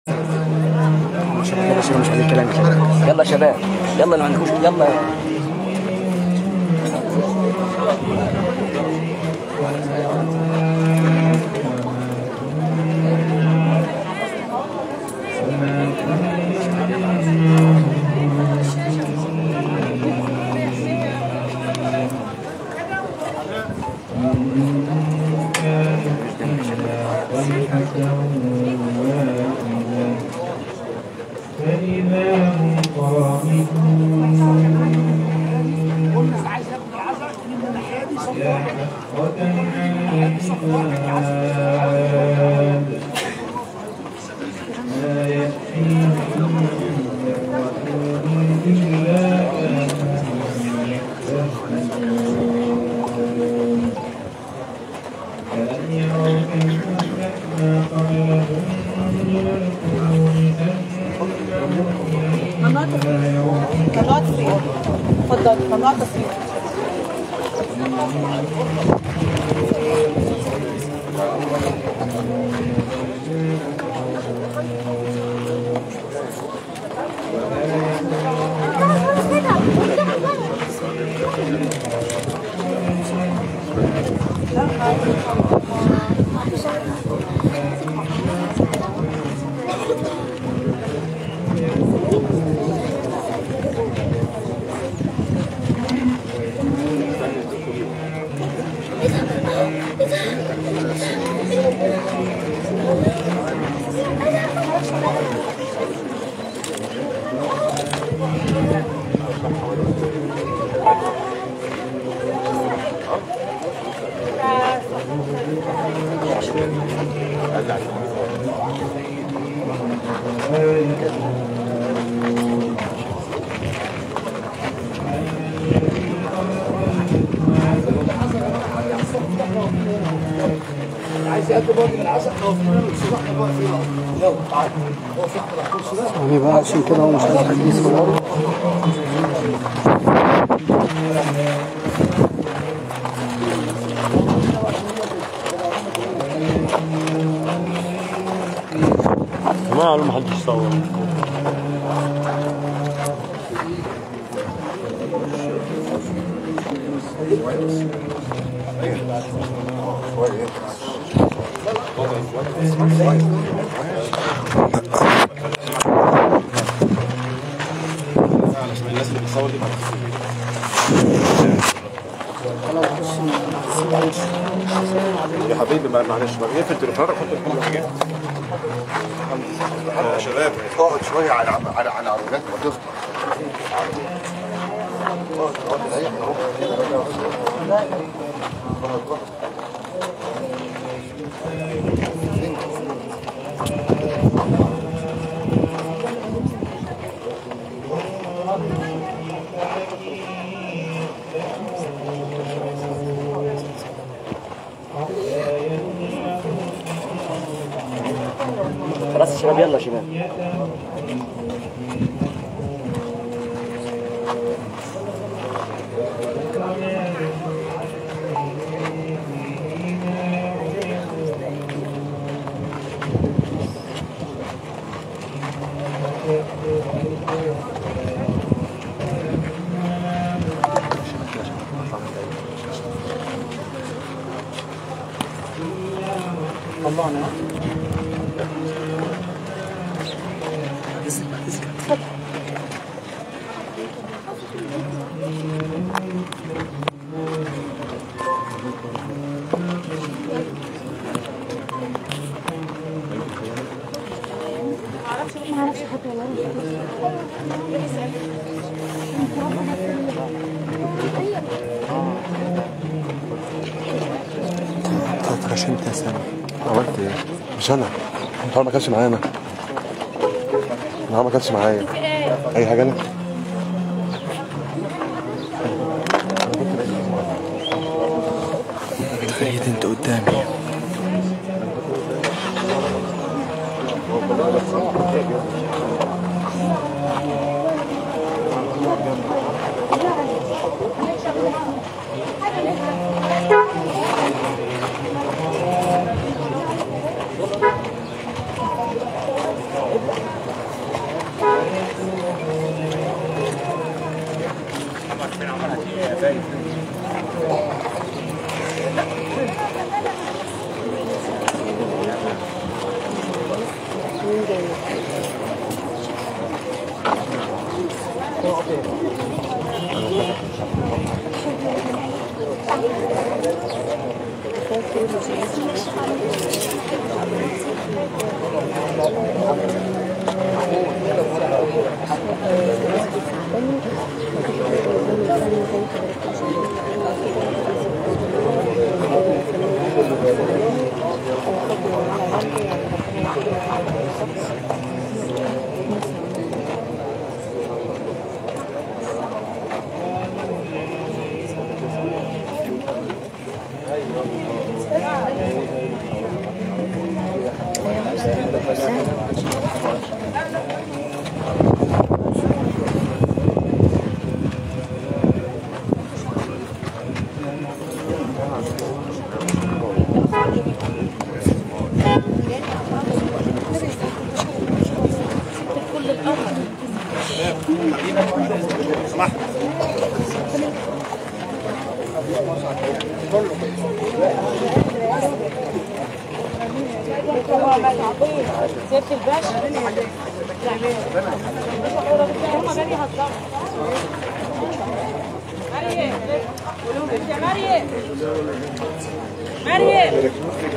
يلا شباب مش عايزين كلام كده يلا شباب يلا اللي ما عندكوش يلا فإذا هم خامدون يا حسرة على العباد ما يأتيهم من رسول إلا كانوا يستهزئون ألم يروا كيف أهلكنا قبلهم من القرون أنهم لا يرون طلعت فين؟ اتفضل طلعت فين؟ يعني بقى عشان كده هو مش عايز حد يصور ما قالوا ما حدش يصور يا حبيبي ما- معلش ما بيقفل التليفون حط التليفون حاجات يا شباب اقعد شويه على على على عربيات ما تفضل خلاص يا شباب يلا يا شباب عشان انت يا سامي عملت ايه؟ مش انا النهار ما كانش معانا النهار ما كانش معايا اي حاجه انا تخيل انت قدامي سيادة الباشا هما جاي يهزروا مريم يا مريم مريم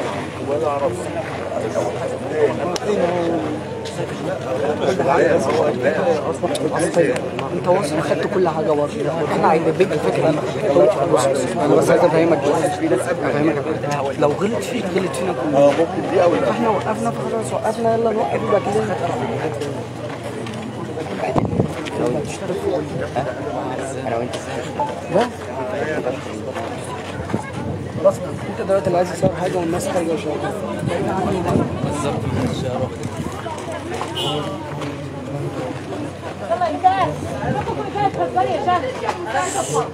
انت واصل خدت كل حاجه برضه احنا هيدبك الفكره دي بص بص انا بس عايز افهمك بس افهمك لو غلط فيك غلط فينا كلنا فاحنا وقفنا فخلاص وقفنا يلا نوقف يبقى كده انا وانت لا خلاص انت دلوقتي اللي عايز تصور حاجه والناس خارجه شغاله يلا انتاز انتوا كل كده تهزري يا شهد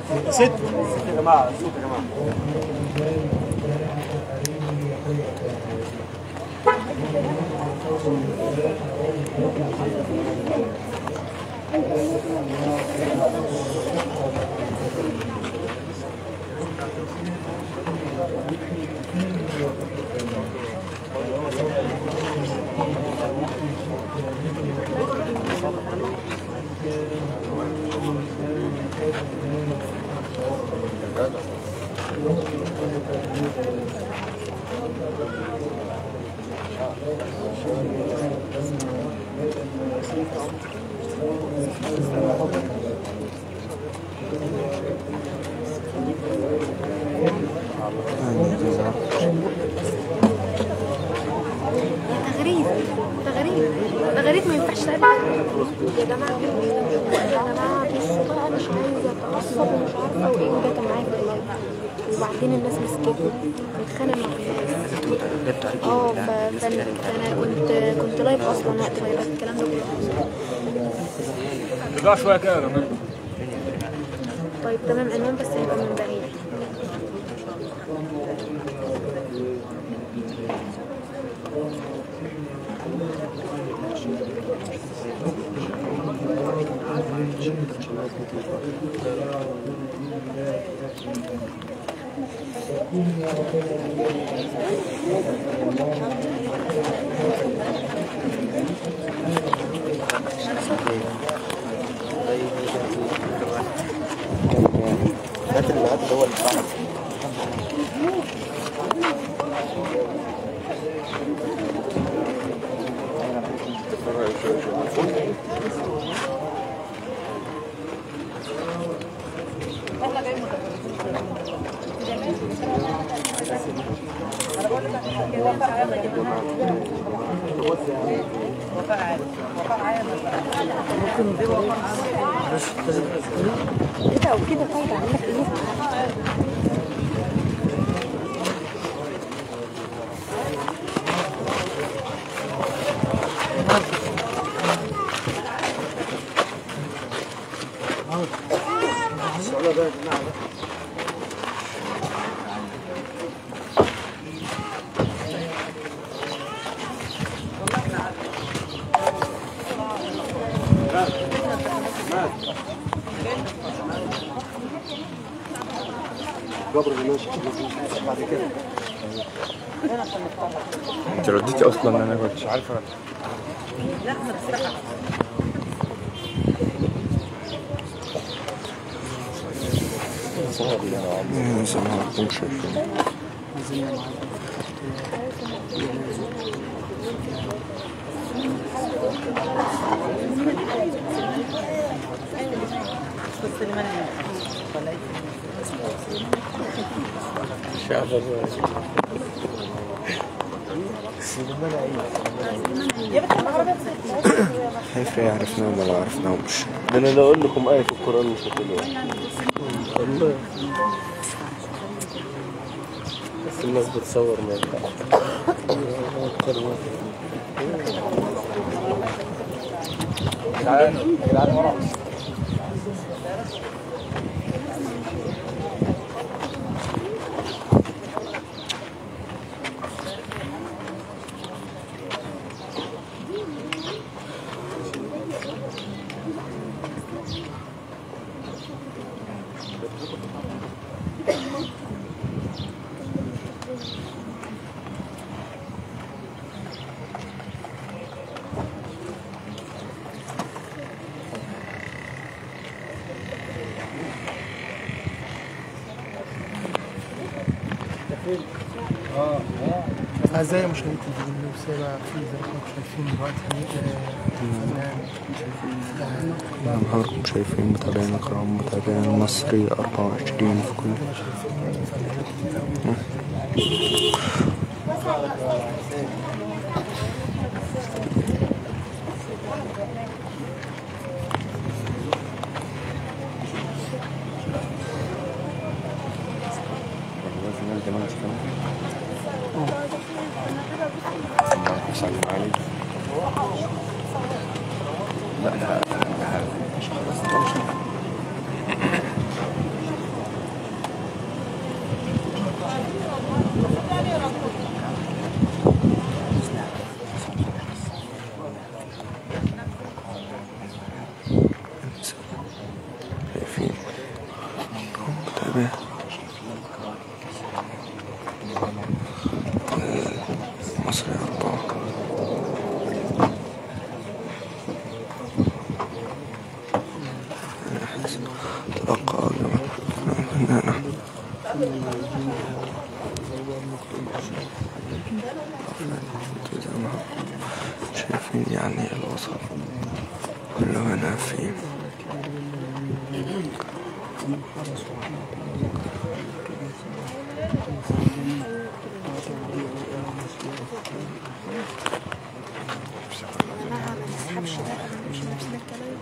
تغريب تغريب تغريب ما ينفعش تعمل يا جماعة يا جماعة بس بقى مش عايزة اتعصب ومش عارفة وايه وجت معايا في اللايف وبعدين الناس مسكتني بتخانق مع الناس اه ف- فانا أنا كنت كنت لايف اصلا وقت لايف الكلام ده كله رجع شويه كده يا جماعه طيب تمام عنوان بس هيبقى من بعيد هات اللي هات اللي هو اللي صعب كده او كده طيب اعمل لك ايه انت رديتي اصلا انا ما كنتش عارفه يا سلام مش شايفين كيف عرفناهم ولا عرفناهمش ده انا لو اقول لكم ايه في القران مش هتقولوها والله بس الناس بتصور ما ينفعش أعزائي مشاهدي الفيديو سابع في زي ما انتم شايفين دلوقتي آه، نهاركم شايفين متابعين الكرام متابعين المصري 24 في كل شايفين متابع مصري أربعة تلقى جماعة شايفين يعني الوسط كله هنا فيه جماعة ما نسحبش بقى مش نفس الكلام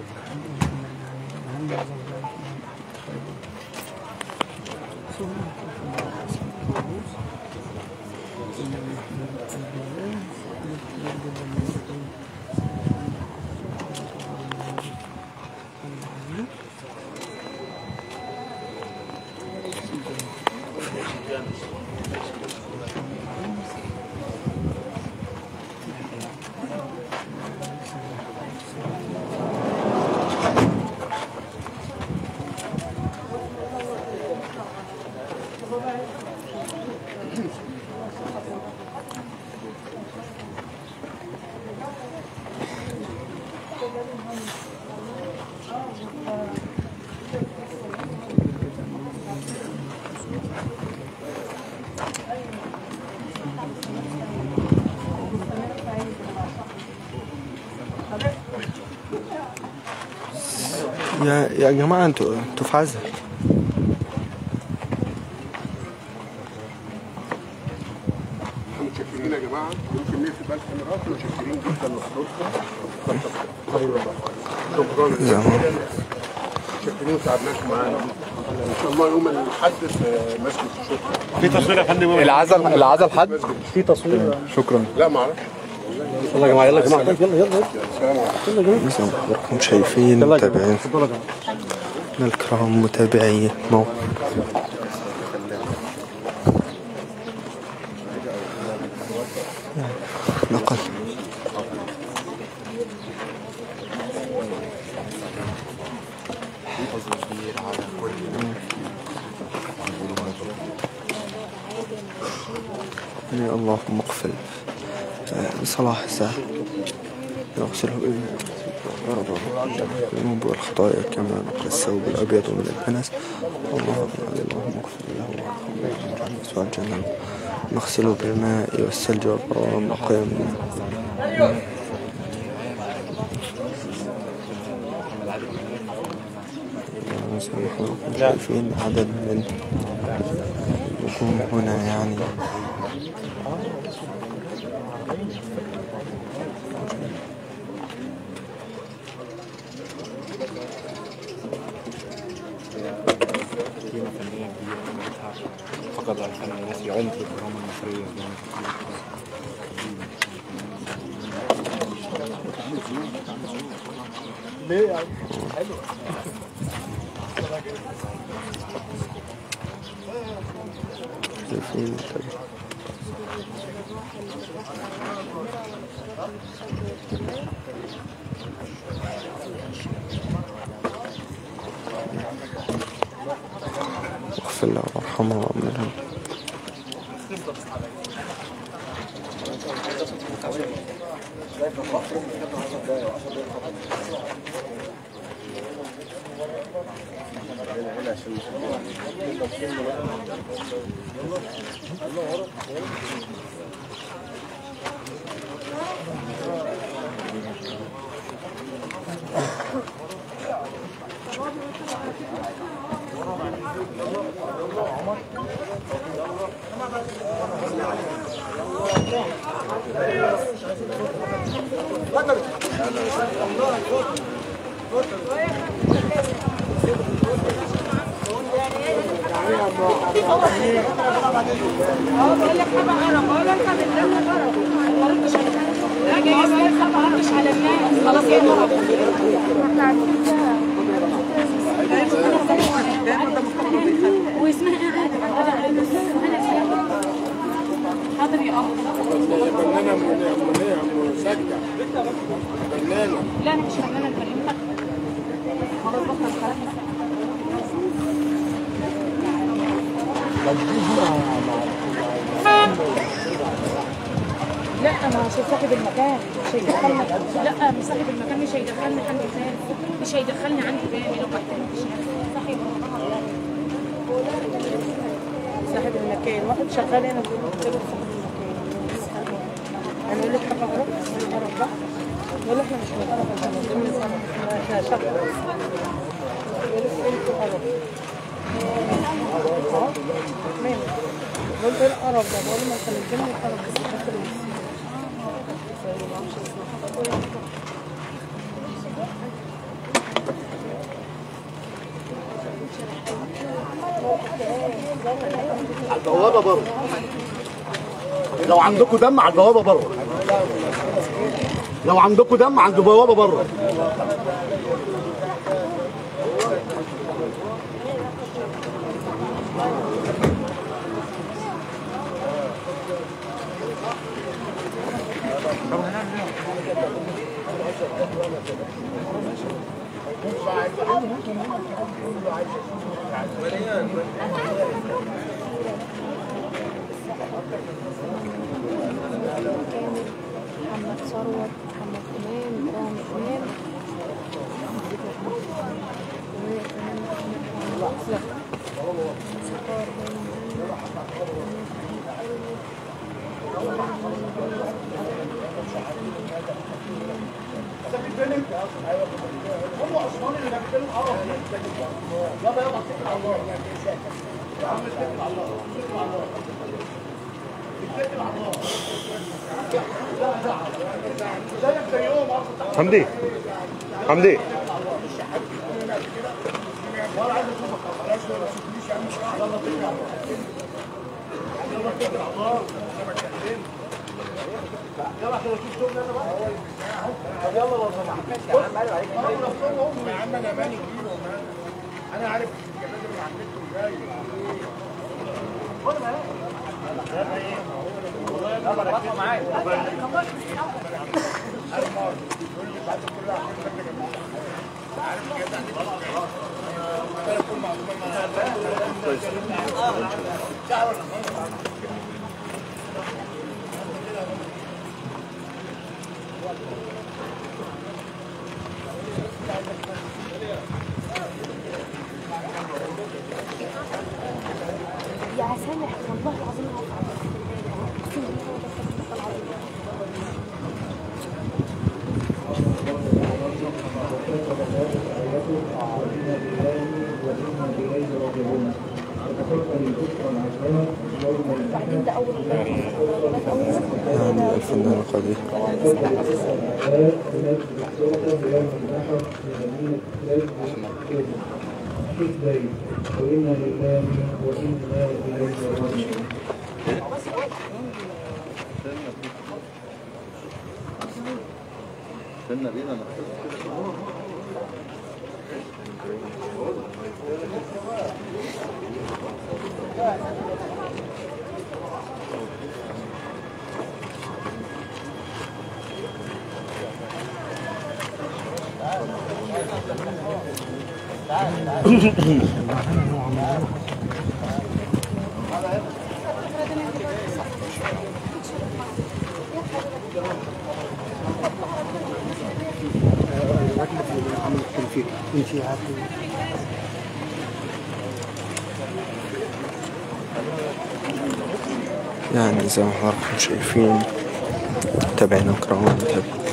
يا يا جماعة انتوا انتوا في عزل متشكرين يا جماعه ممكن نقفل بقى الكاميرات متشكرين جدا لحضوركم شكرا متشكرين تعبناكم معانا ان شاء الله يوم الاحد في مسجد الشكر في تصوير يا فندم العزل العزل حد في تصوير شكرا لا ما اعرفش يلا يا جماعه يلا يا جماعه يلا يلا السلام عليكم زي ما حضراتكم شايفين متابعين الكرام متابعي موقع نقل يعني اللهم اقفل آه، بصلاح الساعة يغسله بالماء الذنوب والخطايا كما نقى الثوب الأبيض من الدنس اللهم اللهم اغفر له وارحمه واجعله سوى الجنة نغسله بالماء والثلج والبراد والنقي من اللهم سامحنا وكن شايفين عدد من النجوم هنا يعني قيمة فنية كبيرة فقد الفن المصري عمق الدراما المصرية ليه يا عم؟ حلو شايفين اغفر له وارحمه وامنه واسمها حاضر يا أخ فنانة منية مسجع فنانة لا أنا مش فنانة بكلمك خلاص بطل الكلام لا انا عشان صاحب المكان مش هيدخلنا لا مش صاحب المكان مش هيدخلني عندي تاني مش هيدخلني عندي تاني لو قلت مش صاحب صاحب المكان واحد شغال هنا بيقول له قلت له صاحب المكان انا اقول لك حاجه غلط انا اعرف بقى يقول احنا مش بنعرف احنا شغل يقول لك انتوا قرف اه تمام قلت له القرف ده بقول له ما تنزلني القرف بس تاكل ما اعرفش اسمها على البوابة بره لو عندكم دم على البوابة بره لو عندكم دم عند البوابة بره محمد ثروت محمد إمام رامي إمام وكمان محمد سكار هم عثمان اللي بيتكلم عربي يلا يلا اتكل على الله يا عم اتكل على الله اتكل على الله اتكل على الله زيك زيهم اصلا حمدي حمدي ولا عايز اشوفك بلاش ولا تشوفنيش يا عم يلا اتكل على الله يلا اتكل على الله يلا كده شوف شغل انا بقى طب يلا لو سمحت يا عم قال عليك يا عم انا مالي كبير انا عارف الجمال اللي على النت وجاي خد معايا يلا ركز معايا وبعدين ده اول يعني الفنان قدير وإنا لله وإنا إليه راجعون استنى بينا يعني زي ما حضراتكم شايفين متابعينا الكرام متابعين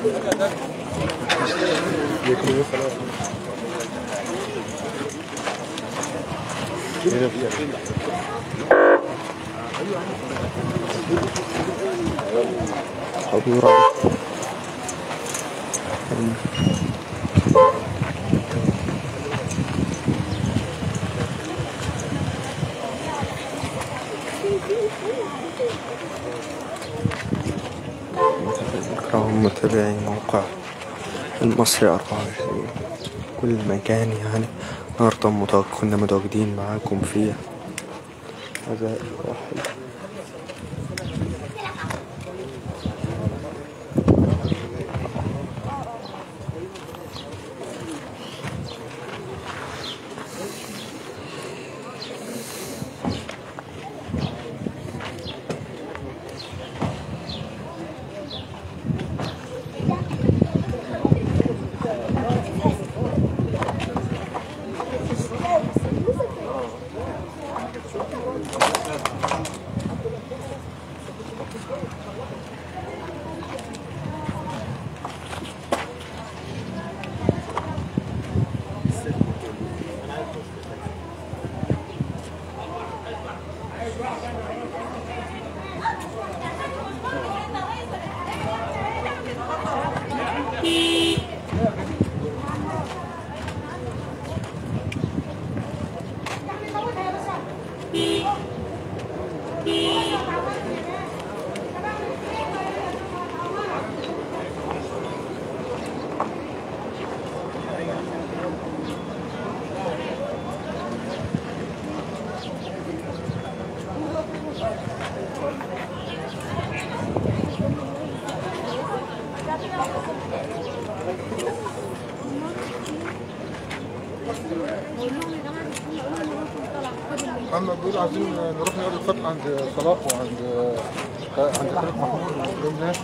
حضورا الكرام متابعي موقع المصري 24 كل مكان يعني النهاردة متواجد- كنا متواجدين معاكم في هذا الواحد محمد بيقول عايزين نروح نقرا الفتح عند صلاح وعند عند خالد محمود ونقول ناس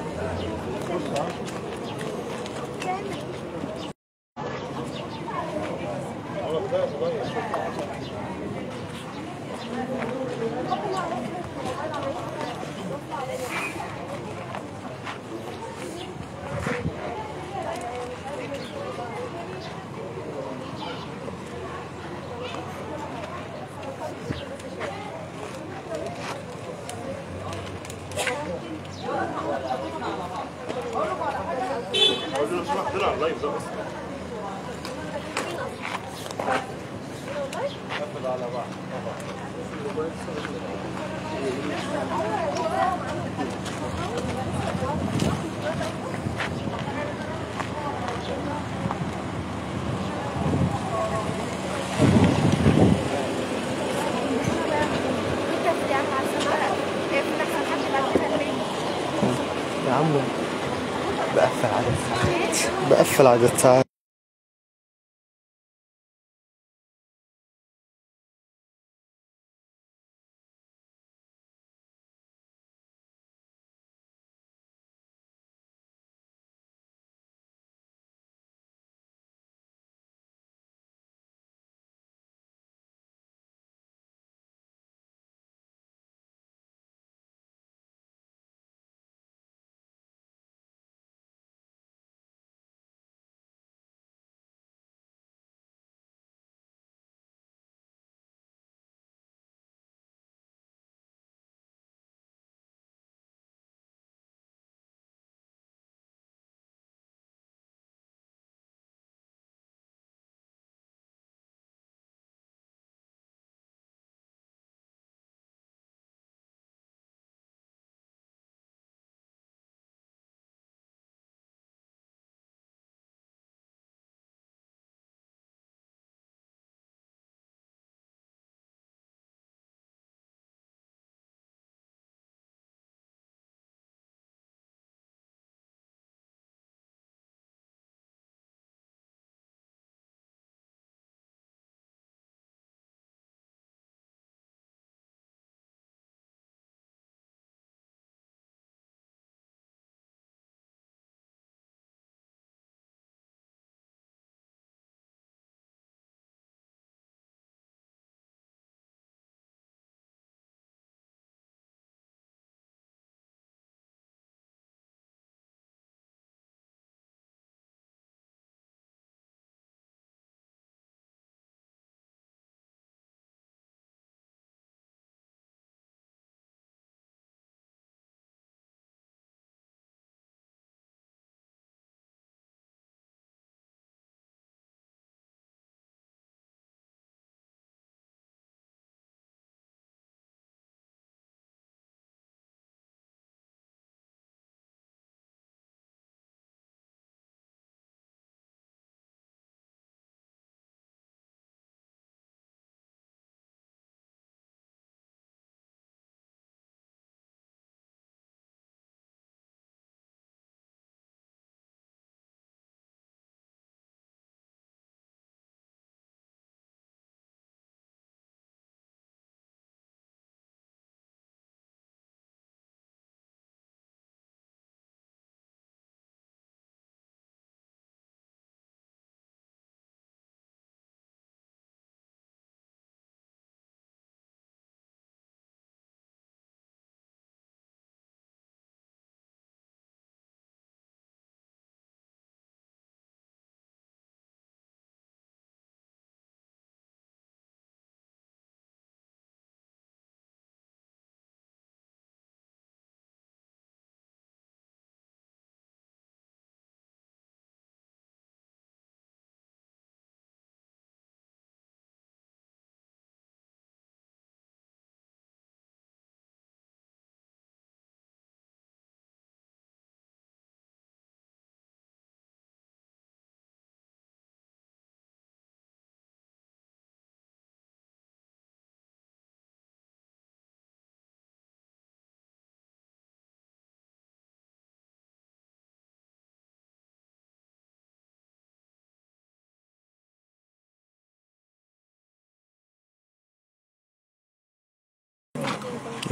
يا عم بقفل عدد ساعات بقفل عدد ساعات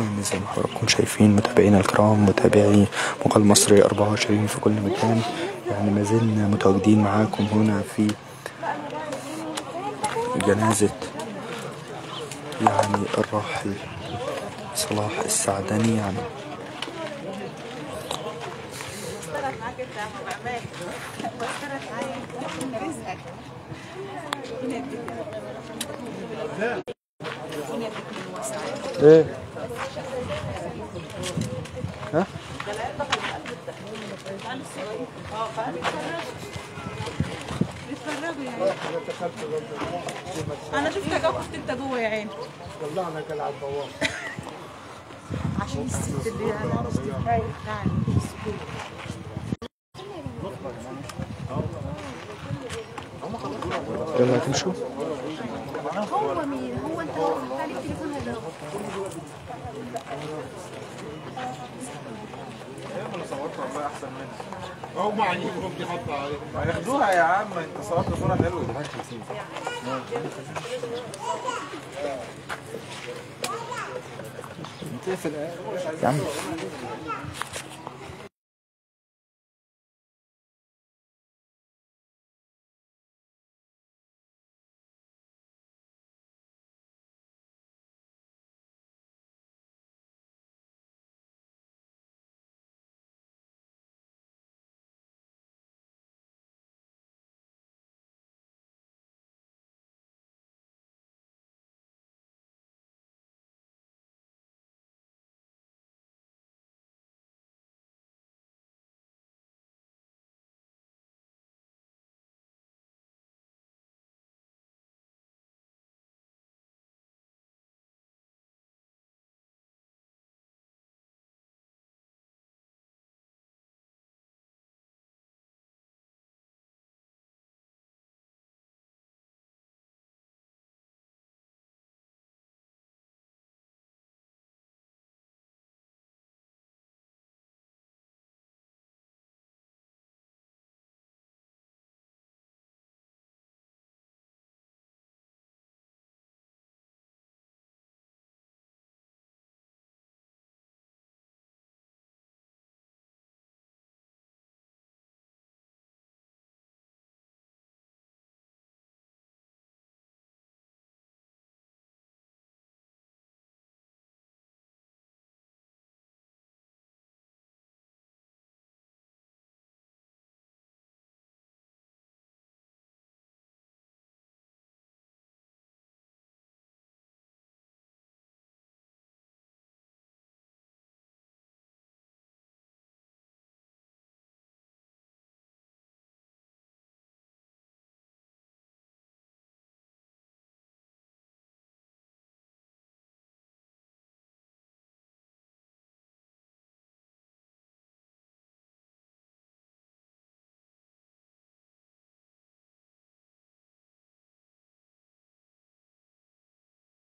يعني زي ما حضراتكم شايفين متابعينا الكرام متابعي مقال مصري 24 في كل مكان يعني ما زلنا متواجدين معاكم هنا في جنازة يعني الراحل صلاح السعدني يعني ايه ها انا شفتك او كنت انت جوه يا عيني طلعنا كان على البوابه عشان الست اللي ايوه تعالي يلا هتمشوا هو مين هو انت لو فتحت عليه التليفون ده هم عاجبهم دي حط عليه هياخدوها يا عم انت صورت صوره حلوه يا عم